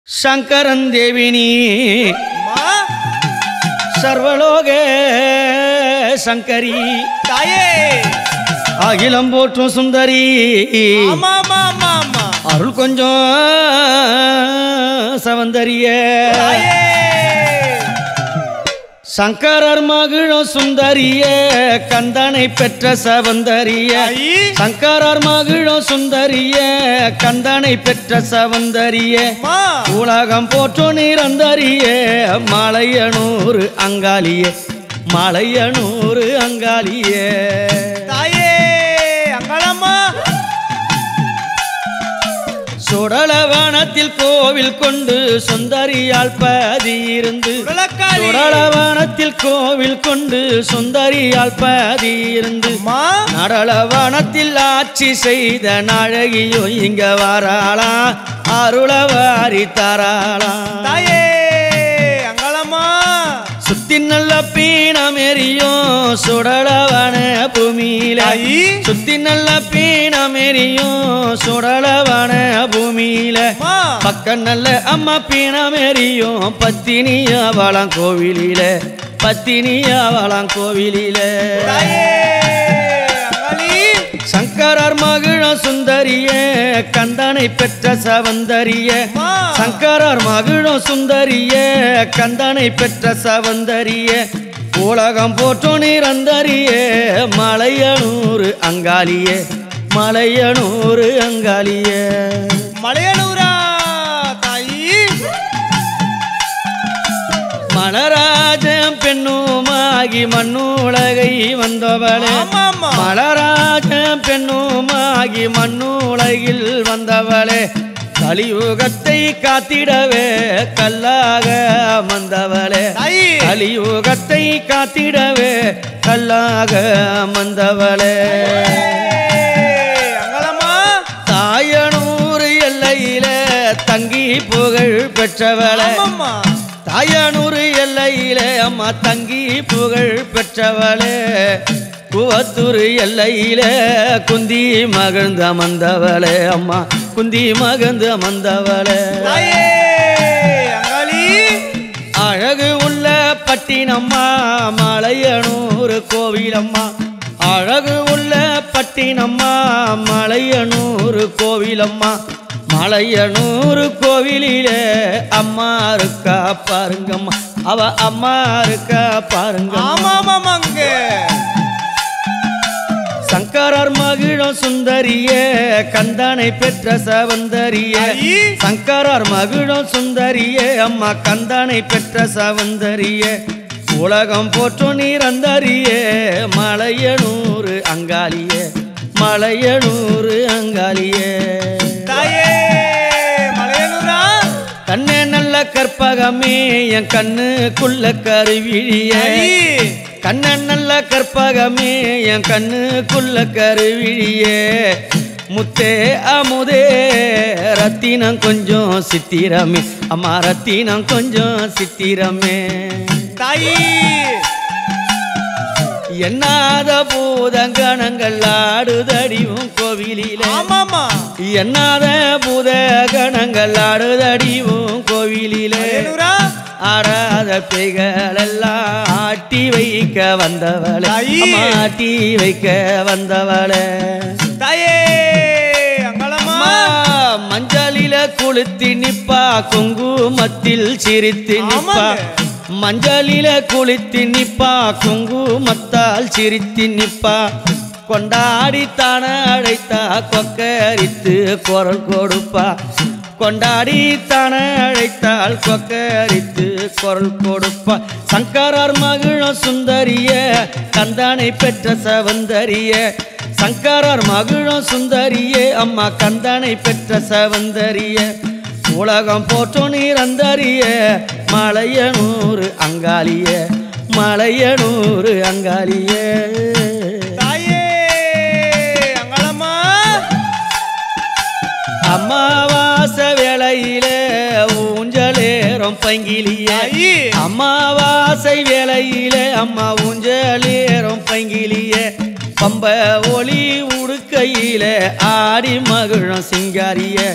சங்கரன் தேவினி அம்மா சர்வலோக சங்கரி தாயே அகிலம் போற்றும் சுந்தரி ஆமா ஆமா ஆமா ஆமா அருள் கொஞ்சம் சவந்தரிய தாயே சங்கரர் மகிழும் சுந்தரிய கந்தனை பெற்ற சவந்தரிய தாயி சங்கரர் மகிழும் சுந்தரிய கந்தனை பெற்ற சவந்தரிய அம்மா உலகம் போற்று நிரந்தரிய மலையனூர் அங்காளிய மலையனூர் அங்காளிய தாயே அங்காளம்மா சுடலவனத்தில் கோவில் கொண்டு சுந்தரியால் பதியிருந்து உடலக்காளி சுடலவனத்தில் கோவில் கொண்டு சுந்தரியால் பதியிருந்து அம்மா நடலவனத்தில் ஆட்சி செய்த நாழகியோ இங்க வராளா அருளவாரி தராளா தாயே அங்காளம்மா சுத்தி நல்ல பீனம் எரியும் சுடலவன பூமியில தாயி சுத்தி நல்ல பீனம் எரியும் சுடலவன பூமியில அம்மா பக்க நல்ல அம்மா பீனம் எரியும் பத்தினியா வளம் கோவிலில பத்தினியா வளம் கோவிலில தாயே அங்காளி சங்கரர் மகிழம் சுந்தரிய கந்தனை பெற்ற சவந்தரிய அம்மா சங்கரர் மகிழும் சுந்தரிய கந்தனை பெற்ற சவந்தரிய உலகம் போற்று நிரந்தரிய மலையனூர் அங்காளிய மலையனூர் அங்காளிய மலையனூரா தாயி மலராஜம் பெண்ணுமாகி மண்ணுலகை வந்தவளே ஆமா ஆமா மலராஜம் பெண்ணுமாகி மண்ணுலகில் வந்தவளே கலியுகத்தை காத்திடவே கல்லாக வந்தவளே தாயி கலியுகத்தை காத்திடவே கல்லாக வந்தவளே அங்காளம்மா தாயனூர் எல்லையில தங்கி புகழ் பெற்றவளே ஆமாம்மா தாயனூர் எல்லையிலே அம்மா தங்கி புகழ் பெற்றவளே குவத்தூர் எல்லையிலே குந்தி மகிழ்ந்து அமர்ந்தவளே அம்மா குந்தி மகிழ்ந்து அமர்ந்தவளே தாயே அங்காளி அழகு உள்ள பட்டினம்மா மலையனூர் கோவிலம்மா அழகு உள்ள பட்டினம்மா மலையனூர் கோவிலம்மா மலையனூர் கோவிலிலே அம்மா இருக்கா பாருங்கம்மா அவ அம்மா இருக்கா பாருங்க ஆமா ஆமா அங்க சங்கரர் மகிழும் சுந்தரியே கந்தனை பெற்ற சவந்தரியே தாயி சங்கரர் மகிழும் சுந்தரியே அம்மா கந்தனை பெற்ற சவந்தரியே உலகம் போற்று நிரந்தரியே மலையனூர் அங்காளியே மலையனூர் அங்காளியே தாயே மலையனூரா கண்ணே நல்ல கற்பகமே என் கண்ணுக்குள்ள கருவிழியே தாயி கண்ண நல்ல கற்பகமே என் கண்ணுக்குள்ள கருவிழியே முத்தே அமுதே ரத்தினம் கொஞ்சம் சித்திரமே அம்மா ரத்தினம் கொஞ்சம் சித்திரமே தாயி எண்ணாத பூதங்கணங்கள் ஆடுதடிவும் கோவிலிலே ஆமாமா எண்ணாத பூதகணங்கள் ஆடுதடிவும் கோவிலிலே மலையனூரா ஆடாத பேய்கள் எல்லாம் ஆட்டி வைக்க வந்தவளே தாயி. அம்மா, ஆட்டி வைக்க வந்தவளே தாயே அங்காளம்மா அம்மா, மஞ்சளில குளித்து நிப்பா குங்குமத்தில் சிரித்து நிப்பா ஆமாங்க. மஞ்சளில குளித்து நிப்பா குங்குமத்தால் சிரித்து நிப்பா கொண்டாடி தான அழைத்தா கொக்கரித்து குரல் கொடுப்பா கொண்டாடி தான அழைத்தால் கொக்கரித்து குரல் கொடுப்பா சங்கரர் மகிழும் சுந்தரிய கந்தனை பெற்ற சவந்தரிய சங்கரர் மகிழும் சுந்தரியே அம்மா கந்தனை பெற்ற சவந்தரிய உலகம் போற்று நிரந்தரிய மலையனூர் அங்காளிய மலையனூர் அங்காளிய தாயே அங்காளம்மா அமாவாச வேளையிலே ஊஞ்சலேறும் பங்கிலிய தாயி அமாவாசை வேளையிலே அம்மா ஊஞ்சலேறும் பங்கிலிய பம்ப ஒளி உடுக்கையில ஆடி மகிழும் சிங்காரிய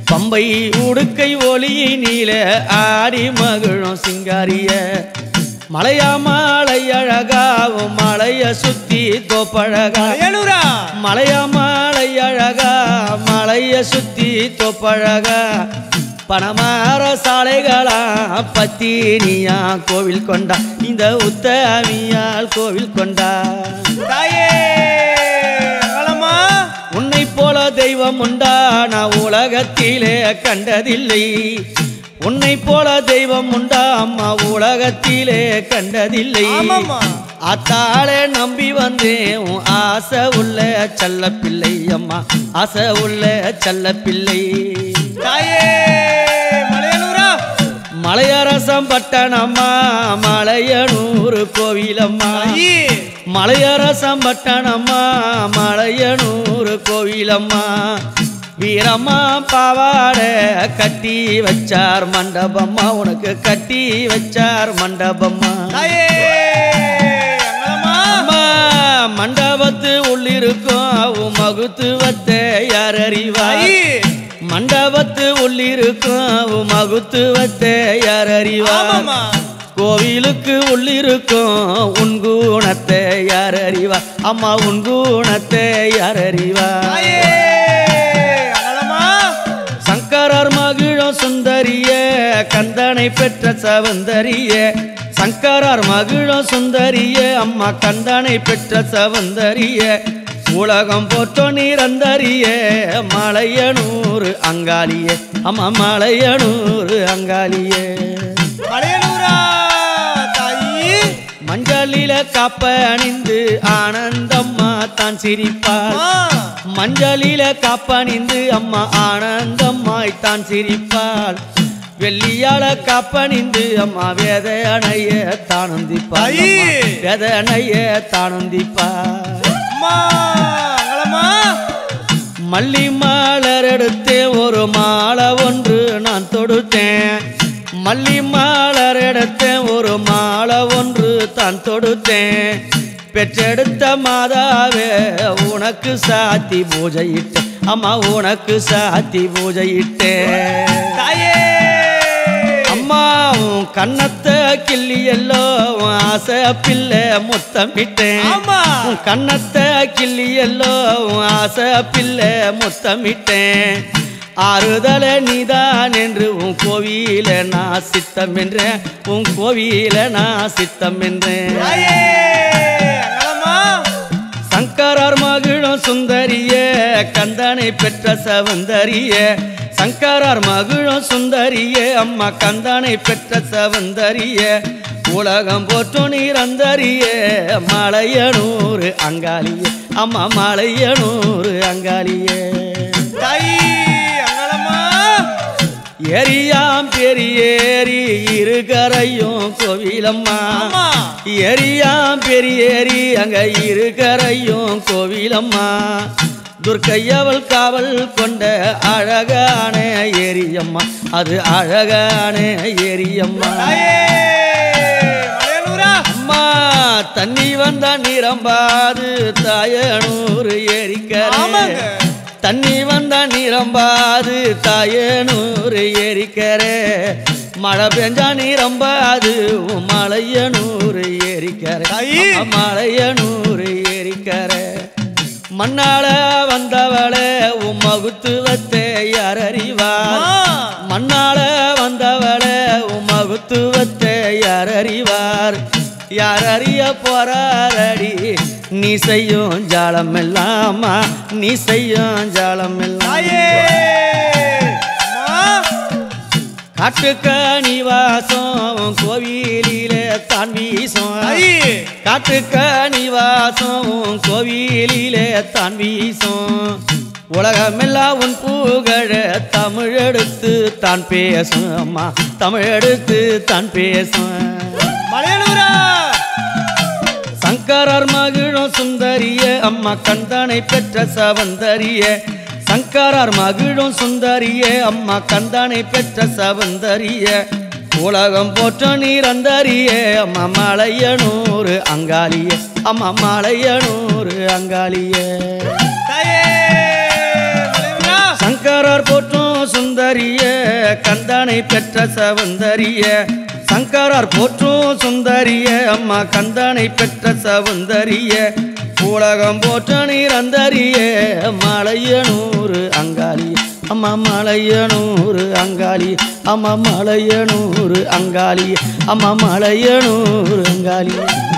பம்பை உடுக்கை ஒளியை நீல ஆடி மகிழும் சிங்காரிய மலையா மாலை அழகாவும் மலைய சுத்தி தோப்பழகா மலையனூரா மலையா மாலை அழகா மலைய சுத்தி தோப்பழகா பணமார சாலைகளா பத்தினியா கோவில் கொண்டா இந்த உத்தமியால் கோவில் கொண்டா தாயே அங்காளம்மா உன்னை போல தெய்வம் உண்டா நான் உலகத்திலே கண்டதில்லை உன்னை போல தெய்வம் உண்டா அம்மா உலகத்திலே கண்டதில்லை ஆமாம்மா அத்தாளே நம்பி வந்தேன் உன் ஆசை உள்ள செல்ல பிள்ளை அம்மா ஆசை உள்ள செல்ல பிள்ளை தாயே மலையனூரா மலையரசம் பட்டணம்மா மலையனூர் கோவிலம்மா ஐயே மலையரசம் பட்டணம்மா மலையனூர் கோவிலம்மா வீரம்மா பாவாட கட்டி வச்சார் மண்டபம்மா உனக்கு கட்டி வச்சார் மண்டபம்மா தாயே அங்காளம்மா அம்மா மண்டபத்து உள்ளிருக்கும் அவன் மகுத்துவத்தை யார் அறிவாய் ஐயே மண்டபத்து உள்ளிருக்கும் அவன் மகுத்துவத்தை யார் அறிவாய் ஆமாம்மா கோவிலுக்கு உள்ளிருக்கும் உன் குணத்தை யார் அறிவா அம்மா உன் குணத்தை யார் அறிவா தாயே அங்காளம்மா சங்கரர் மகிழம் சுந்தரிய கந்தனை பெற்ற சவந்தரிய சங்கரர் மகிழம் சுந்தரிய அம்மா கந்தனை பெற்ற சவந்தரிய உலகம் போற்றோ நிரந்தரிய மலையனூர் அங்காளிய அம்மா மலையனூர் அங்காளியே மலையனூரா தாயி மஞ்சளில காப்ப அணிந்து ஆனந்தம்மா தான் சிரிப்பாள் அம்மா மஞ்சளில காப்பணிந்து அம்மா ஆனந்தம்மாய் தான் சிரிப்பாள் வெள்ளியால காப்பணிந்து அம்மா வேதனைய தானந்திப்பாள் ஐ! வேதனைய தானந்திப்பாள் அம்மா அங்காளம்மா மல்லி மாலர் எடுத்தேன் ஒரு மாலை ஒன்று நான் தொடுத்தேன் மல்லி மாலர் எடுத்தேன் ஒரு மாலை ஒன்று தான் தொடுத்தேன் பெற்றெடுத்த மாதாவே உனக்கு சாத்தி பூஜையிட்டேன் அம்மா உனக்கு சாத்தி பூஜையிட்டேன் தாயே அம்மா உன் கண்ணத்தை கிள்ளி எல்லோ உன் ஆசை பிள்ளை முத்தமிட்டேன் ஆமா உன் கண்ணத்தை கிள்ளி எல்லோ உன் ஆசை பிள்ளை முத்தமிட்டேன் ஆறுதல நீதான் என்று உன் கோவில நான் சித்தம் என்றேன் உன் கோவில நான் சித்தம் என்றேன் தாயே அங்காளம்மா சங்கரர் மகிழும் சுந்தரிய கந்தனை பெற்ற சவந்தரிய சங்கரர் மகிழும் சுந்தரிய அம்மா கந்தனை பெற்ற சவந்தரிய உலகம் போற்றும் நிரந்தரிய மலையனூர் அங்காளியே அம்மா மலையனூர் அங்காளியே தாயி அங்காளம்மா எரியாம் பெரியேரி இருகரையும் கோவிலம்மா ஆமா எரியாம் பெரியேரி அங்க இருக்கரையும் கோவிலம்மா துர்க்கையவள் காவல் கொண்ட அழகான ஏரியம்மா அது அழகான ஏரியம்மா தாயே மலையனூரா அம்மா தண்ணி வந்தா நிரம்பாது தாயனூர் ஏரிக்கரை ஆமாங்க தண்ணி வந்தா நிரம்பாது தாயனூர் ஏரிக்கரை மழை பெஞ்சா நிரம்பாது உன் மலையனூர் ஏரிக்கரை தாயி. அம்மா, மலையனூர் ஏரிக்கரை மண்ணால வந்தவளே உன் மகுத்துவத்தை யார் அறிவார் அம்மா மண்ணால வந்தவளே உன் மகுத்துவத்தை யார் அறிவார் யார் அறிய போறாரடி நீ செய்யும் ஜாலம் எல்லாமா நீ செய்யும் ஜாலம் எல்லாம் தாயே அம்மா காட்டுக்கணி வாசம் உன் கோவிலிலே தான் வீசும் தாயி காட்டுக்கணி வாசம் உன் கோவிலிலே தான் வீசும் உலகமெல்லாம் உன் புகழ தமிழெடுத்து தான் பேசும் அம்மா தமிழெடுத்து தான் பேசும் மலையனூரா சங்கரர் மகிழும் சுந்தரிய அம்மா கந்தனை பெற்ற சவந்தரிய சங்கரர் மகிழும் சுந்தரிய அம்மா கந்தனை பெற்ற சவந்தரிய உலகம் போற்ற நீரந்தரிய அம்மா மலையனூர் அங்காளிய அம்மா மலையனூர் அங்காளிய தாயே மலையனூரா சங்கரர் போற்றும் சுந்தர சுந்தரிய கந்தனை பெற்ற சவுந்தரிய சங்கரார் போற்றும் சுந்தரிய அம்மா கந்தனை பெற்ற சவுந்தரிய உலகம் போற்ற நிரந்தரிய மலையனூர் அங்காளி அம்மா மலையனூர் அங்காளி அம்மா மலையனூர் அங்காளி அம்மா மலையனூர் அங்காளி